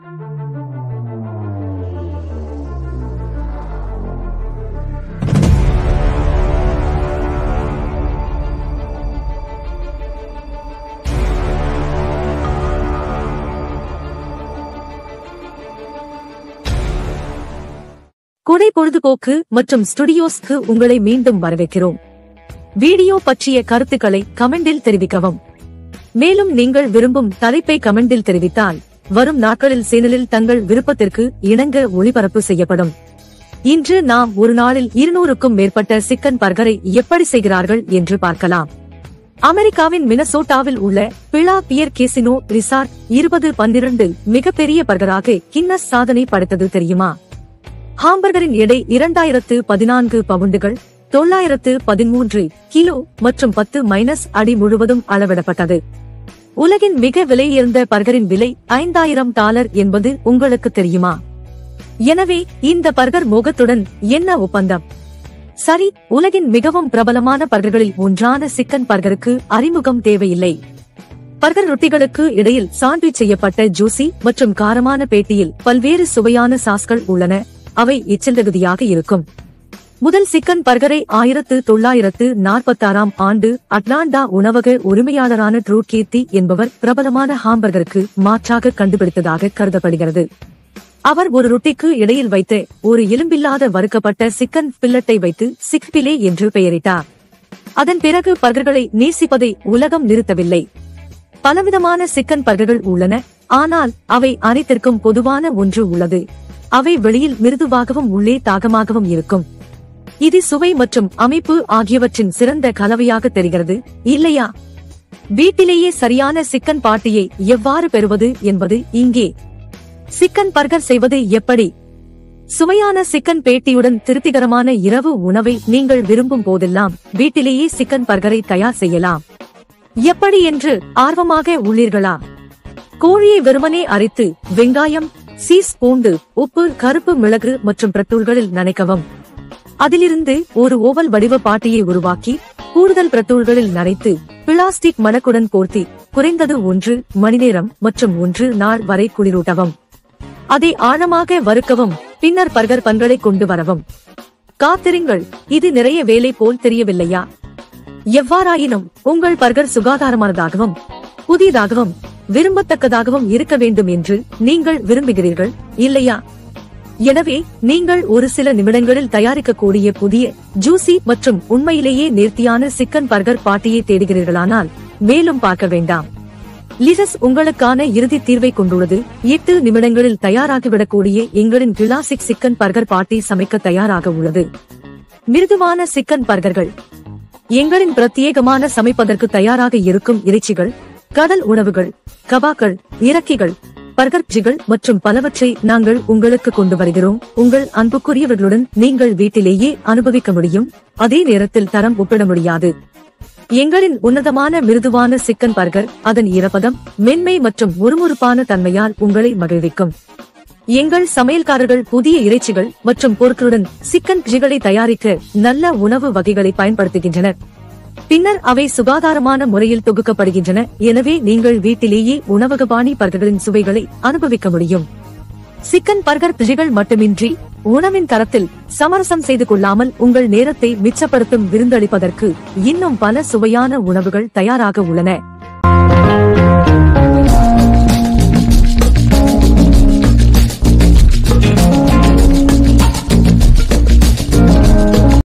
குடை பொழுதுபோக்கு மற்றும் ஸ்டுடியோஸ்க்கு உங்களை மீண்டும் வரவேற்கிறோம் வீடியோ பற்றிய கருத்துக்களை கமெண்டில் தெரிவிக்கவும் மேலும் நீங்கள் விரும்பும் தலைப்பை கமெண்டில் தெரிவித்தால் வரும் நாட்களில் சேனலில் தங்கள் விருப்பத்திற்கு இணங்க ஒளிபரப்பு செய்யப்படும் இன்று நாம் ஒரு நாளில் இருநூறுக்கும் மேற்பட்ட சிக்கன் பர்கரை எப்படி செய்கிறார்கள் என்று பார்க்கலாம் அமெரிக்காவின் மினசோட்டாவில் உள்ள பிளா பியர் கேசினோ ரிசார்ட் இருபது பன்னிரண்டு மிகப்பெரிய பர்கராக கின்னஸ் சாதனை படைத்தது தெரியுமா ஹாம்பர்கரின் எடை இரண்டாயிரத்து பதினான்கு பவுண்டுகள் தொள்ளாயிரத்து பதிமூன்று கிலோ மற்றும் பத்து மைனஸ் அடி முழுவதும் அளவிடப்பட்டது உலகின் மிக விலையுயர்ந்த பர்கரின் விலை ஐந்தாயிரம் டாலர் என்பது உங்களுக்கு தெரியுமா எனவே இந்த பர்கர் மோகத்துடன் என்ன ஒப்பந்தம் சரி உலகின் மிகவும் பிரபலமான பர்கர்களில் ஒன்றான சிக்கன் பர்கருக்கு அறிமுகம் தேவையில்லை பர்கர் ரொட்டிகளுக்கு இடையில் சாண்ட்விச் செய்யப்பட்ட ஜூசி மற்றும் காரமான பேட்டியில் பல்வேறு சுவையான சாஸ்கள் உள்ளன அவை எச்சல் இருக்கும் முதல் சிக்கன் பர்கரை ஆயிரத்து தொள்ளாயிரத்து நாற்பத்தாறாம் ஆண்டு அட்லாண்டா உணவக உரிமையாளரான ட்ரூ கீர்த்தி என்பவர் பிரபலமான ஹாம்பர்கருக்கு மாற்றாக கண்டுபிடித்ததாக கருதப்படுகிறது அவர் ஒரு ரொட்டிக்கு இடையில் வைத்து ஒரு எலும்பில்லாத வறுக்கப்பட்ட சிக்கன் பில்லட்டை வைத்து சிக்பிலே என்று பெயரிட்டார் அதன் பிறகு பர்கர்களை நேசிப்பதை உலகம் நிறுத்தவில்லை பலவிதமான சிக்கன் பர்கர்கள் உள்ளன ஆனால் அவை அனைத்திற்கும் பொதுவான ஒன்று உள்ளது அவை வெளியில் மிருதுவாகவும் உள்ளே தாகமாகவும் இருக்கும் இது சுவை மற்றும் அமைப்பு ஆகியவற்றின் சிறந்த கலவையாக தெரிகிறது இல்லையா வீட்டிலேயே சரியான சிக்கன் பாட்டியை எவ்வாறு பெறுவது என்பது இங்கே சிக்கன் பர்கர் செய்வது எப்படி சுவையான சிக்கன் பேட்டியுடன் திருப்திகரமான இரவு உணவை நீங்கள் விரும்பும் போதெல்லாம் வீட்டிலேயே சிக்கன் பர்கரை தயார் செய்யலாம் எப்படி என்று ஆர்வமாக உள்ளீர்களா கோழியை வெறுமனே அரைத்து வெங்காயம் சீஸ் பூண்டு உப்பு கருப்பு மிளகு மற்றும் பிரத்தூள்களில் நனைக்கவும் அதிலிருந்து ஒரு ஓவல் வடிவ பாட்டியை உருவாக்கி கூடுதல் பிரத்தூள்களில் நனைத்து பிளாஸ்டிக் மணக்குடன் போர்த்தி குறைந்தது ஒன்று மணி நேரம் மற்றும் ஒன்று நாள் வரை குளிரூட்டவும் அதை ஆழமாக வறுக்கவும் பின்னர் பர்கர் பன்களை கொண்டு வரவும் காத்திருங்கள் இது நிறைய வேலை போல் தெரியவில்லையா எவ்வாறாயினும் உங்கள் பர்கர் சுகாதாரமானதாகவும் புதியதாகவும் விரும்பத்தக்கதாகவும் இருக்க வேண்டும் என்று நீங்கள் விரும்புகிறீர்கள் இல்லையா எனவே நீங்கள் ஒரு சில நிமிடங்களில் தயாரிக்கக்கூடிய புதிய ஜூசி மற்றும் உண்மையிலேயே நேர்த்தியான சிக்கன் பர்கர் பாட்டியை தேடுகிறீர்களானால் மேலும் பார்க்க வேண்டாம் லிசஸ் உங்களுக்கான இறுதி தீர்வை கொண்டுள்ளது எட்டு நிமிடங்களில் தயாராகிவிடக்கூடிய எங்களின் கிளாசிக் சிக்கன் பர்கர் பாட்டி சமைக்க தயாராக உள்ளது மிருதுவான சிக்கன் பர்கர்கள் எங்களின் பிரத்யேகமான சமைப்பதற்கு தயாராக இருக்கும் இறைச்சிகள் கடல் உணவுகள் கபாக்கள் இறக்கிகள் பர்கர்ஜிகள் மற்றும் பலவற்றை நாங்கள் உங்களுக்கு கொண்டு வருகிறோம் உங்கள் அன்புக்குரியவர்களுடன் நீங்கள் வீட்டிலேயே அனுபவிக்க முடியும் அதே நேரத்தில் தரம் ஒப்பிட முடியாது எங்களின் உன்னதமான மிருதுவான சிக்கன் பர்கர் அதன் ஈரப்பதம் மென்மை மற்றும் முறுமுறுப்பான தன்மையால் உங்களை மகிழ்விக்கும் எங்கள் சமையல்காரர்கள் புதிய இறைச்சிகள் மற்றும் பொருட்களுடன் சிக்கன் ஜிகளை தயாரிக்க நல்ல உணவு வகைகளை பயன்படுத்துகின்றனர் பின்னர் அவை சுகாதாரமான முறையில் தொகுக்கப்படுகின்றன எனவே நீங்கள் வீட்டிலேயே உணவகபாணி பர்கர்களின் சுவைகளை அனுபவிக்க முடியும் சிக்கன் பர்கர் பிரிகள் மட்டுமின்றி உணவின் தரத்தில் சமரசம் செய்து கொள்ளாமல் உங்கள் நேரத்தை மிச்சப்படுத்தும் விருந்தளிப்பதற்கு இன்னும் பல சுவையான உணவுகள் தயாராக உள்ளன